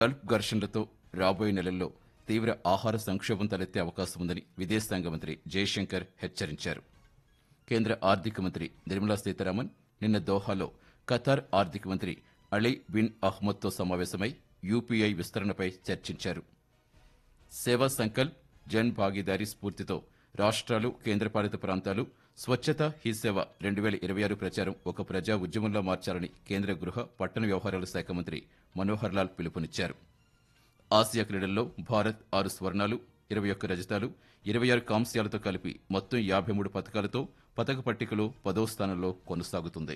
Gulf ఘర్షణలతో రాబోయే నెలల్లో తీవ్ర ఆహార సంక్షోభం తలెత్తే అవకాశం ఉందని విదేశాంగ మంత్రి జయశంకర్ హెచ్చరించారు కేంద్ర ఆర్థిక మంత్రి నిర్మలా సీతారామన్ నిన్న దోహాలో ఖతార్ ఆర్థిక మంత్రి అలీ బిన్ అహ్మద్తో సమావేశమై యూపీఐ విస్తరణపై చర్చించారు సేవా సంకల్ప్ జన్ భాగీదారీ స్ఫూర్తితో రాష్ట్రాలు కేంద్రపాలిత ప్రాంతాలు స్వచ్ఛత హీ సేవ రెండు వేల ఇరవై ఆరు ప్రచారం ఒక ప్రజా ఉద్యమంలో మార్చాలని కేంద్ర గృహ పట్టణ వ్యవహారాల శాఖ మంత్రి మనోహర్ లాల్ పిలుపునిచ్చారు ఆసియా క్రీడల్లో భారత్ ఆరు స్వర్ణాలు ఇరవై ఒక్క రజతాలు ఇరవై ఆరు కాంస్యాలతో కలిపి మొత్తం యాభై మూడు పథకాలతో పథక పట్టికలో పదో స్థానంలో కొనసాగుతుంది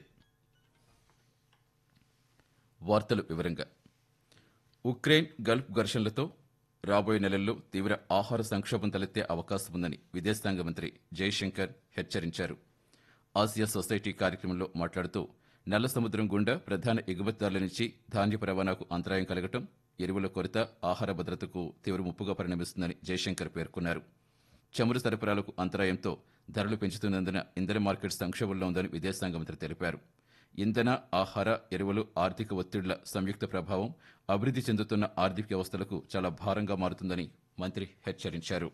వార్తలు వివరంగా ఉక్రెయిన్ గల్ఫ్ ఘర్షణలతో రాబోయే నెలల్లో తీవ్ర ఆహార సంక్షోభం తలెత్తే అవకాశం ఉందని విదేశాంగ మంత్రి జయశంకర్ హెచ్చరించారు ఆసియా సొసైటీ కార్యక్రమంలో మాట్లాడుతూ నల్ల సముద్రం గుండా ప్రధాన ఎగుమతిదారుల నుంచి ధాన్యపు రవాణాకు అంతరాయం కలగటం ఎరువుల కొరత ఆహార భద్రతకు తీవ్ర ముప్పుగా పరిణమిస్తుందని జయశంకర్ పేర్కొన్నారు చమురు సరఫరాలకు అంతరాయంతో ధరలు పెంచుతున్నందున ఇంధన మార్కెట్ సంక్షోభంలో ఉందని విదేశాంగ మంత్రి తెలిపారు ఇంధన ఆహార ఎరువులు ఆర్థిక ఒత్తిళ్ల సంయుక్త ప్రభావం అభివృద్ధి చెందుతున్న ఆర్థిక వ్యవస్థలకు చాలా భారంగా మారుతుందని మంత్రి హెచ్చరించారు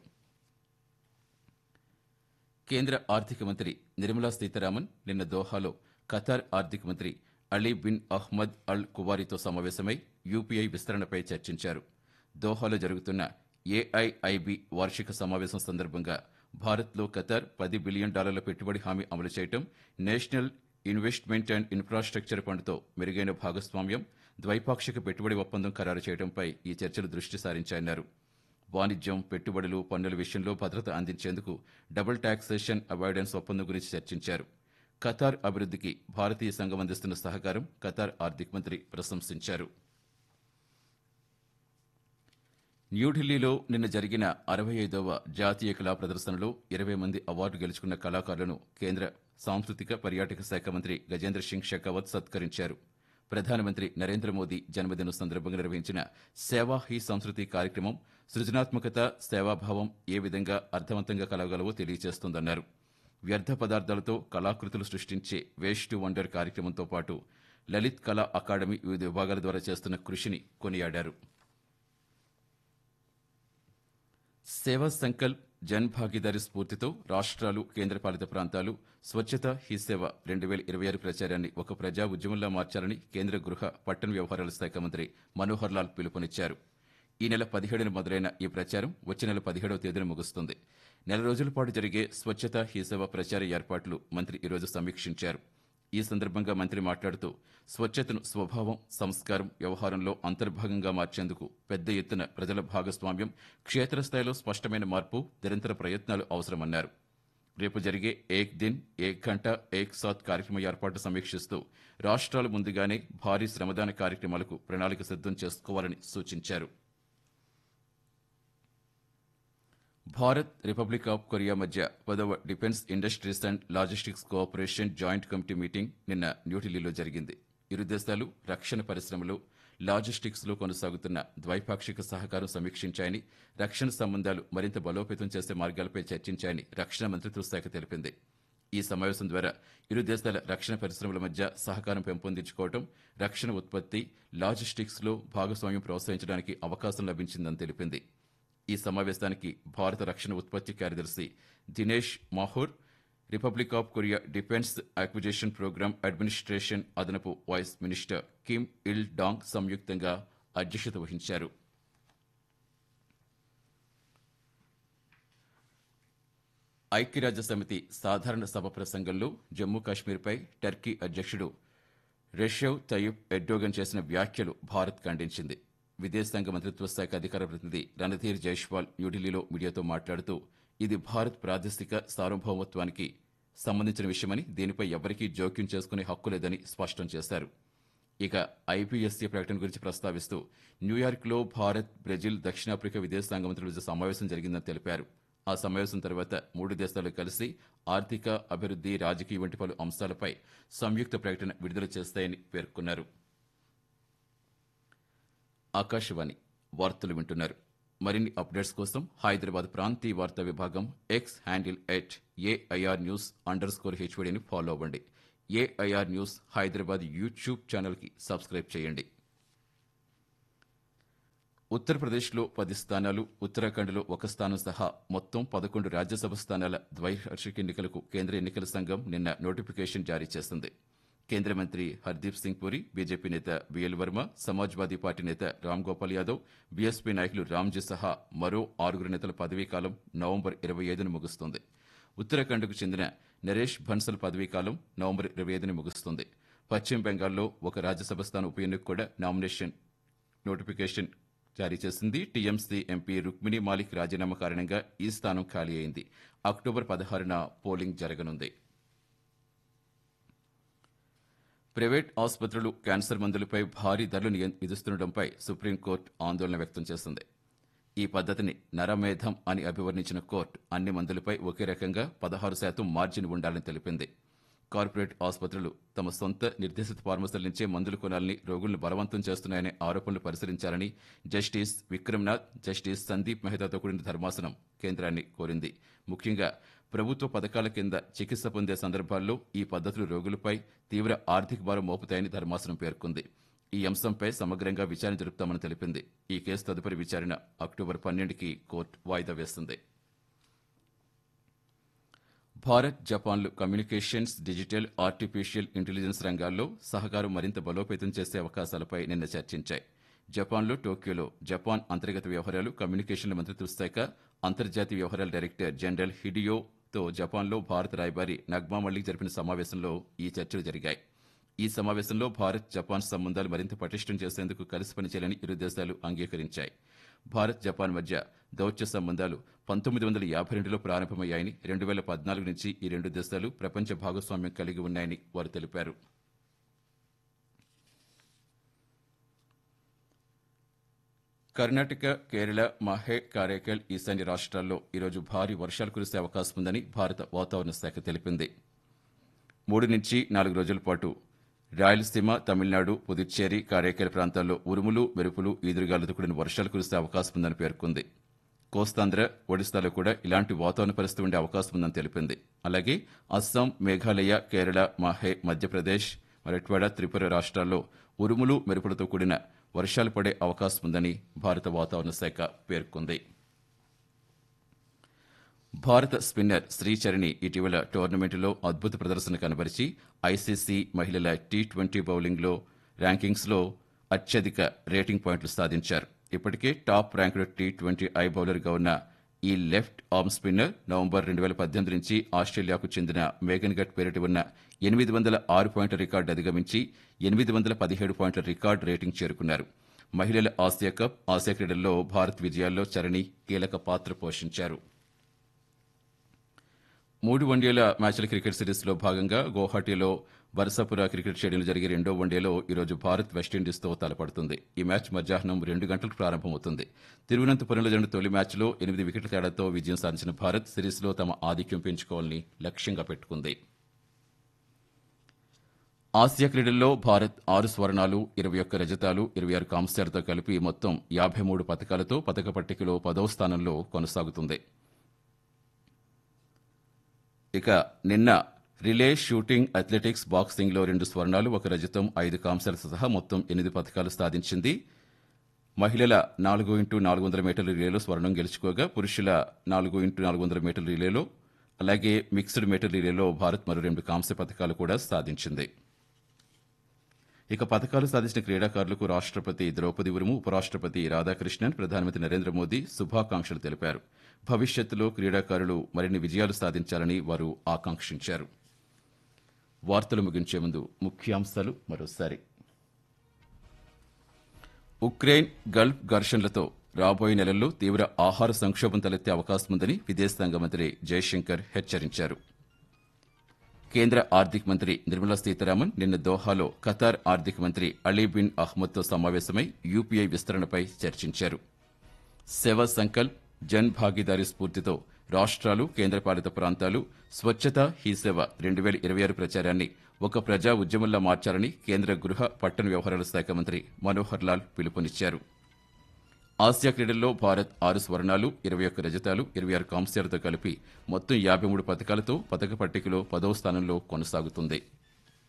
కేంద్ర ఆర్థిక మంత్రి నిర్మలా సీతారామన్ నిన్న దోహాలో ఖతార్ ఆర్థిక మంత్రి అలీ బిన్ అహ్మద్ అల్ కువారితో సమావేశమై యూపీఐ విస్తరణపై చర్చించారు దోహాలో జరుగుతున్న ఏఐఐబి వార్షిక సమావేశం సందర్భంగా భారత్లో ఖతార్ పది బిలియన్ డాలర్ల పెట్టుబడి హామీ అమలు చేయడం నేషనల్ ఇన్వెస్ట్మెంట్ అండ్ ఇన్ఫ్రాస్ట్రక్చర్ ఫండ్తో మెరుగైన భాగస్వామ్యం ద్వైపాక్షిక పెట్టుబడి ఒప్పందం ఖరారు చేయడంపై ఈ చర్చలు దృష్టి సారించాయన్నారు వాణిజ్యం పెట్టుబడులు పన్నుల విషయంలో భద్రత అందించేందుకు డబుల్ టాక్సేషన్ అవాయిడెన్స్ ఒప్పందం గురించి చర్చించారు ఖతార్ అభివృద్ధికి భారతీయ సంఘం అందిస్తున్న సహకారం ఖతార్ ఆర్థిక మంత్రి ప్రశంసించారు న్యూఢిల్లీలో నిన్న జరిగిన అరవై ఐదవ జాతీయ కళా ప్రదర్శనలో ఇరవై మంది అవార్డు గెలుచుకున్న కళాకారులను కేంద్ర సాంస్కృతిక పర్యాటక శాఖ మంత్రి గజేంద్ర సింగ్ షెకావత్ సత్కరించారు ప్రధానమంత్రి నరేంద్ర మోదీ జన్మదినం సందర్భంగా నిర్వహించిన సేవా హీ సంస్కృతి కార్యక్రమం సృజనాత్మకత సేవాభావం ఏ విధంగా అర్థవంతంగా కలగలవో తెలియజేస్తోందన్నారు వ్యర్థ పదార్థాలతో కళాకృతులు సృష్టించే వేస్ట్ టు వండర్ కార్యక్రమంతో పాటు లలిత్ కళా అకాడమీ వివిధ విభాగాల ద్వారా చేస్తున్న కృషిని కొనియాడారు సేవా సంకల్ప్ జన్ భాగీదారీ స్ఫూర్తితో రాష్ట్రాలు కేంద్రపాలిత ప్రాంతాలు స్వచ్ఛత హీ సేవ రెండు వేల ఇరవై ఆరు ప్రచారాన్ని ఒక ప్రజా ఉద్యమంలా మార్చాలని కేంద్ర గృహ పట్టణ వ్యవహారాల శాఖ మంత్రి మనోహర్ లాల్ పిలుపునిచ్చారు ఈ నెల పదిహేడున మొదలైన ఈ ప్రచారం వచ్చే నెల పదిహేడవ తేదీన ముగుస్తుంది నెల రోజుల పాటు జరిగే స్వచ్ఛత హీ సేవ ప్రచార ఏర్పాట్లు మంత్రి ఈరోజు సమీక్షించారు ఈ సందర్భంగా మంత్రి మాట్లాడుతూ స్వచ్ఛతను స్వభావం సంస్కారం వ్యవహారంలో అంతర్భాగంగా మార్చేందుకు పెద్ద ఎత్తున ప్రజల భాగస్వామ్యం క్షేత్రస్థాయిలో స్పష్టమైన మార్పు నిరంతర ప్రయత్నాలు అవసరమన్నారు రేపు జరిగే ఏక్ దిన్ ఏక్ గంట ఏక్ సాత్ కార్యక్రమ ఏర్పాటు సమీక్షిస్తూ రాష్ట్రాలు ముందుగానే భారీ శ్రమదాన కార్యక్రమాలకు ప్రణాళిక సిద్దం చేసుకోవాలని సూచించారు భారత్ రిపబ్లిక్ ఆఫ్ కొరియా మధ్య పదవ defence industries and logistics cooperation joint committee meeting నిన్న న్యూఢిల్లీలో జరిగింది ఇరు దేశాలు రక్షణ పరిశ్రమలు లాజిస్టిక్స్ లో కొనసాగుతున్న ద్వైపాక్షిక సహకారం సమీక్షించాయని రక్షణ సంబంధాలు మరింత బలోపేతం చేసే మార్గాలపై చర్చించాయని రక్షణ మంత్రిత్వ శాఖ తెలిపింది ఈ సమావేశం ద్వారా ఇరు దేశాల రక్షణ పరిశ్రమల మధ్య సహకారం పెంపొందించుకోవడం రక్షణ ఉత్పత్తి లాజిస్టిక్స్ లో భాగస్వామ్యం ప్రోత్సహించడానికి అవకాశం లభించిందని తెలిపింది ఈ సమావేశానికి భారత రక్షణ ఉత్పత్తి కార్యదర్శి Dinesh Mahur republic of Korea defence acquisition programme administration అదనపు vice minister Kim Il Dong సంయుక్తంగా అధ్యక్షత వహించారు ఐక్యరాజ్య సమితి సాధారణ సభ ప్రసంగంలో జమ్మూ కాశ్మీర్పై టర్కీ అధ్యక్షుడు రెషవ్ తయ్యబ్ ఎర్డోగన్ చేసిన వ్యాఖ్యలు భారత్ ఖండించింది విదేశాంగ మంత్రిత్వ శాఖ అధికార ప్రతినిధి రణధీర్ జైష్వాల్ న్యూఢిల్లీలో మీడియాతో మాట్లాడుతూ ఇది భారత్ ప్రాదేశిక సార్వభౌమత్వానికి సంబంధించిన విషయమని దీనిపై ఎవరికీ జోక్యం చేసుకునే హక్కు లేదని స్పష్టం చేశారు ఇక ఐపీఎస్సీ ప్రకటన గురించి ప్రస్తావిస్తూ న్యూయార్క్లో భారత్ బ్రెజిల్ దక్షిణాఫ్రికా విదేశాంగ మంత్రుల మధ్య సమావేశం జరిగిందని తెలిపారు ఆ సమావేశం తర్వాత మూడు దేశాలు కలిసి ఆర్థిక అభివృద్ధి రాజకీయ వంటి పలు అంశాలపై సంయుక్త ప్రకటన విడుదల చేస్తాయని పేర్కొన్నారు ఆకాశవాణి వార్తలు వింటున్నారు మరిన్ని అప్డేట్స్ కోసం హైదరాబాద్ ప్రాంతీయ వార్తా విభాగం X handle at AIR news underscore స్కోర్ హెచ్వడిని ఫాలో అవ్వండి ఏఐఆర్ న్యూస్ హైదరాబాద్ యూట్యూబ్ ఛానల్కి సబ్స్క్రైబ్ చేయండి ఉత్తరప్రదేశ్లో పది స్థానాలు ఉత్తరాఖండ్లో ఒక స్థానం సహా మొత్తం పదకొండు రాజ్యసభ స్థానాల ద్వైవార్షిక ఎన్నికలకు కేంద్ర ఎన్నికల సంఘం నిన్న నోటిఫికేషన్ జారీ చేసింది కేంద్ర మంత్రి హర్దీప్ సింగ్ పురి బీజేపీ నేత బిఎల్ వర్మ సమాజ్వాదీ పార్టీ నేత రామ్ గోపాల్ యాదవ్ బీఎస్పీ నాయకులు రామ్జీ సహా మరో ఆరుగురు నేతల పదవీకాలం నవంబర్ ఇరవై ఐదున ముగుస్తుంది ఉత్తరాఖండ్కు చెందిన నరేష్ బన్సల్ పదవీకాలం నవంబర్ ఇరవై ఐదున ముగుస్తుంది పశ్చిమ బెంగాల్లో ఒక రాజ్యసభ స్థానం ఉప ఎన్నిక కూడా నామినేషన్ నోటిఫికేషన్ జారీ చేసింది టీఎంసీ ఎంపీ రుక్మిణి మాలిక్ రాజీనామా కారణంగా ఈ స్థానం ఖాళీ అయింది అక్టోబర్ పదహారున పోలింగ్ జరగనుంది ప్రైవేట్ ఆసుపత్రులు క్యాన్సర్ మందులపై భారీ ధరలు నియం- విధిస్తుండటంపై సుప్రీంకోర్టు ఆందోళన వ్యక్తం చేసింది ఈ పద్ధతిని నరమేధం అని అభివర్ణించిన కోర్టు అన్ని మందులపై ఒకే రకంగా పదహారు శాతం మార్జిన్ ఉండాలని తెలిపింది కార్పొరేట్ ఆసుపత్రులు తమ సొంత నిర్దేశిత ఫార్మసీల నుంచే మందులు కొనాలని రోగులను బలవంతం చేస్తున్నాయనే ఆరోపణలు పరిశీలించాలని జస్టిస్ విక్రమ్నాథ్ జస్టిస్ సందీప్ మెహతాతో కూడిన ధర్మాసనం కేంద్రాన్ని కోరింది ముఖ్యంగా ప్రభుత్వ పథకాల కింద చికిత్స పొందే సందర్భాల్లో ఈ పద్ధతులు రోగులపై తీవ్ర ఆర్థిక భారం మోపుతాయని ధర్మాసనం పేర్కొంది ఈ అంశంపై సమగ్రంగా విచారణ జరుపుతామని తెలిపింది ఈ కేసు తదుపరి విచారణ అక్టోబర్ పన్నెండుకి కోర్టు వాయిదా వేస్తుంది భారత్ జపాన్లు కమ్యూనికేషన్స్ డిజిటల్ ఆర్టిఫిషియల్ ఇంటెలిజెన్స్ రంగాల్లో సహకారం మరింత బలోపేతం చేసే అవకాశాలపై నిన్న చర్చించాయి జపాన్లో టోక్యోలో జపాన్ అంతర్గత వ్యవహారాలు కమ్యూనికేషన్ల మంత్రిత్వ శాఖ అంతర్జాతీయ వ్యవహారాల డైరెక్టర్ జనరల్ హిడియోతో జపాన్లో భారత రాయబారి నగ్మా మల్లిక్ జరిపిన సమావేశంలో ఈ చర్చలు జరిగాయి ఈ సమావేశంలో భారత్ జపాన్ సంబంధాలు మరింత పటిష్టం చేసేందుకు కలిసి పనిచేయాలని ఇరు దేశాలు అంగీకరించాయి భారత్ జపాన్ మధ్య దౌత్య సంబంధాలు పంతొమ్మిది వందల యాభై రెండులో ప్రారంభమయ్యాయని రెండు వేల పద్నాలుగు నుంచి ఈ రెండు దేశాలు ప్రపంచ భాగస్వామ్యం కలిగి ఉన్నాయని వారు తెలిపారు కర్ణాటక కేరళ మహే కారైకల్ ఈశాన్య రాష్ట్రాల్లో ఈరోజు భారీ వర్షాలు కురిసే అవకాశం ఉందని భారత వాతావరణ శాఖ తెలిపింది మూడు నుంచి నాలుగు రోజుల పాటు రాయలసీమ తమిళనాడు పుదుచ్చేరి కారైకల్ ప్రాంతాల్లో ఉరుములు మెరుపులు ఈదురుగాలతో కూడిన వర్షాలు కురిసే అవకాశం ఉందని పేర్కొంది కోస్తాంధ్ర ఒడిశాలో కూడా ఇలాంటి వాతావరణ పరిస్థితి ఉండే అవకాశం ఉందని తెలిపింది అలాగే అస్సాం మేఘాలయ కేరళ మాహే మధ్యప్రదేశ్ మరట్వాడ త్రిపుర రాష్ట్రాల్లో ఉరుములు మెరుపులతో కూడిన వర్షాలు పడే అవకాశం ఉందని భారత వాతావరణ శాఖ పేర్కొంది భారత స్పిన్నర్ శ్రీచరణి ఇటీవల టోర్నమెంటులో అద్భుత ప్రదర్శన కనబరిచి ఐసీసీ మహిళల టీ ట్వంటీ బౌలింగ్లో ర్యాంకింగ్స్లో అత్యధిక రేటింగ్ పాయింట్లు సాధించారు ఇప్పటికే top ranked T twenty I బౌలర్గా ఉన్న ఈ లెఫ్ట్ ఆర్మ్ స్పిన్నర్ నవంబర్ రెండు వేల పద్దెనిమిది నుంచి ఆస్ట్రేలియాకు చెందిన మేఘన్ గట్ పేరిట ఉన్న ఎనిమిది వందల ఆరు పాయింట్ల రికార్డు అధిగమించి ఎనిమిది వందల పదిహేడు పాయింట్ల రికార్డు రేటింగ్ చేరుకున్నారు మహిళల ఆసియా కప్ ఆసియా క్రీడల్లో భారత్ విజయాల్లో చరణి కీలక పాత్ర పోషించారు మూడు వన్డేల మ్యాచ్ల క్రికెట్ సిరీస్లో భాగంగా గౌహాటీలో వరసపుర క్రికెట్ స్టేడియంలో జరిగే రెండో వన్డేలో ఈరోజు భారత్ వెస్టిండీస్తో తలపడుతుంది ఈ మ్యాచ్ మధ్యాహ్నం రెండు గంటలకు ప్రారంభమవుతుంది తిరువనంతపురంలో జరిగిన తొలి మ్యాచ్లో ఎనిమిది వికెట్ల తేడాతో విజయం సాధించిన భారత్ సిరీస్లో తమ ఆధిక్యం పెంచుకోవాలని లక్ష్యంగా పెట్టుకుంది ఆసియా క్రీడల్లో భారత్ ఆరు స్వర్ణాలు ఇరవై ఒక్క రజతాలు ఇరవై ఆరు కాంస్యాలతో కలిపి మొత్తం యాభై మూడు పథకాలతో పథక పట్టికలో పదవ స్థానంలో కొనసాగుతుంది ఇక నిన్న రిలే షూటింగ్ అథ్లెటిక్స్ బాక్సింగ్ లో రెండు స్వర్ణాలు ఒక రజతం ఐదు కాంస్యాలతో సహా మొత్తం ఎనిమిది పథకాలు సాధించింది మహిళల నాలుగు ఇంటూ నాలుగు వందల మీటర్ల రిలేలో స్వర్ణం గెలుచుకోగా పురుషుల నాలుగు ఇంటూ నాలుగు వందల మీటర్ల రిలేలో అలాగే మిక్స్డ్ మీటర్ రిలేలో భారత్ మరో రెండు కాంస్య పథకాలు కూడా సాధించింది ఇక పథకాలు సాధించిన క్రీడాకారులకు రాష్ట్రపతి ద్రౌపది ముర్ము ఉపరాష్ట్రపతి రాధాకృష్ణన్ ప్రధానమంత్రి నరేంద్ర మోదీ శుభాకాంక్షలు తెలిపారు భవిష్యత్తులో క్రీడాకారులు మరిన్ని విజయాలు సాధించాలని వారు ఆకాంక్షించారు వార్తలు ముగించే ముందు ముఖ్యాంశాలు మరోసారి ఉక్రెయిన్ గల్ఫ్ ఘర్షణలతో రాబోయే నెలల్లో తీవ్ర ఆహార సంక్షోభం తలెత్తే అవకాశం ఉందని విదేశాంగ మంత్రి జయశంకర్ హెచ్చరించారు కేంద్ర ఆర్థిక మంత్రి నిర్మలా సీతారామన్ నిన్న దోహాలో ఖతార్ ఆర్థిక మంత్రి అలీ బిన్ అహ్మద్తో సమావేశమై యూపీఐ విస్తరణపై చర్చించారు సేవా సంకల్ప్ జన్ భాగీదారీ స్ఫూర్తితో రాష్ట్రాలు కేంద్రపాలిత ప్రాంతాలు స్వచ్ఛత హీ సేవ రెండు వేల ఇరవై ఆరు ప్రచారాన్ని ఒక ప్రజా ఉద్యమంలా మార్చాలని కేంద్ర గృహ పట్టణ వ్యవహారాల శాఖ మంత్రి మనోహర్ లాల్ పిలుపునిచ్చారు ఆసియా క్రీడల్లో భారత్ ఆరు స్వర్ణాలు ఇరవై ఒక్క రజతాలు ఇరవై ఆరు కాంస్యాలతో కలిపి మొత్తం యాభై మూడు పథకాలతో పథక పట్టికలో పదవ స్థానంలో కొనసాగుతుంది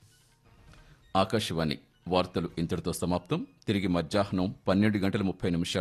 ఆకాశవాణి వార్తలు ఇంతటితో సమాప్తం తిరిగి మధ్యాహ్నం పన్నెండు గంటల ముప్పై నిమిషాలు